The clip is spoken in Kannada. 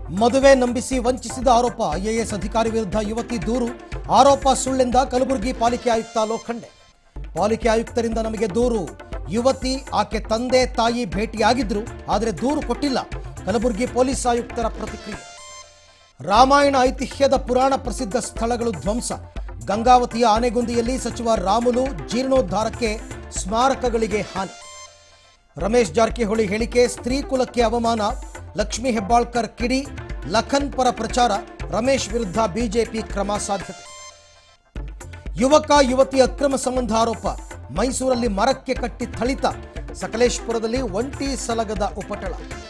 ಮದುವೆ ನಂಬಿಸಿ ವಂಚಿಸಿದ ಆರೋಪ ಐಎಎಸ್ ಅಧಿಕಾರಿ ವಿರುದ್ಧ ಯುವತಿ ದೂರು ಆರೋಪ ಸುಳ್ಳೆಂದ ಕಲಬುರಗಿ ಪಾಲಿಕೆ ಆಯುಕ್ತ ಲೋಖಂಡೆ ಪಾಲಿಕೆ ಆಯುಕ್ತರಿಂದ ನಮಗೆ ದೂರು ಯುವತಿ ಆಕೆ ತಂದೆ ತಾಯಿ ಭೇಟಿಯಾಗಿದ್ರು ಆದರೆ ದೂರು ಕೊಟ್ಟಿಲ್ಲ ಕಲಬುರಗಿ ಪೊಲೀಸ್ ಆಯುಕ್ತರ ಪ್ರತಿಕ್ರಿಯೆ ರಾಮಾಯಣ ಐತಿಹ್ಯದ ಪುರಾಣ ಪ್ರಸಿದ್ಧ ಸ್ಥಳಗಳು ಧ್ವಂಸ ಗಂಗಾವತಿಯ ಆನೆಗೊಂದಿಯಲ್ಲಿ ಸಚಿವ ರಾಮುಲು ಜೀರ್ಣೋದ್ಧಾರಕ್ಕೆ ಸ್ಮಾರಕಗಳಿಗೆ ಹಾನಿ ರಮೇಶ್ ಜಾರಕಿಹೊಳಿ ಹೇಳಿಕೆ ಸ್ತ್ರೀ ಕುಲಕ್ಕೆ ಅವಮಾನ ಲಕ್ಷ್ಮೀ ಹೆಬ್ಬಾಳ್ಕರ್ ಕಿಡಿ ಲಖನ್ ಪರ ಪ್ರಚಾರ ರಮೇಶ್ ವಿರುದ್ಧ ಬಿಜೆಪಿ ಕ್ರಮ ಸಾಧ್ಯತೆ ಯುವಕ ಯುವತಿ ಅಕ್ರಮ ಸಂಬಂಧ ಆರೋಪ ಮೈಸೂರಲ್ಲಿ ಮರಕ್ಕೆ ಕಟ್ಟಿ ಥಳಿತ ಸಕಲೇಶ್ಪುರದಲ್ಲಿ ಒಂಟಿ ಸಲಗದ ಉಪಟಳ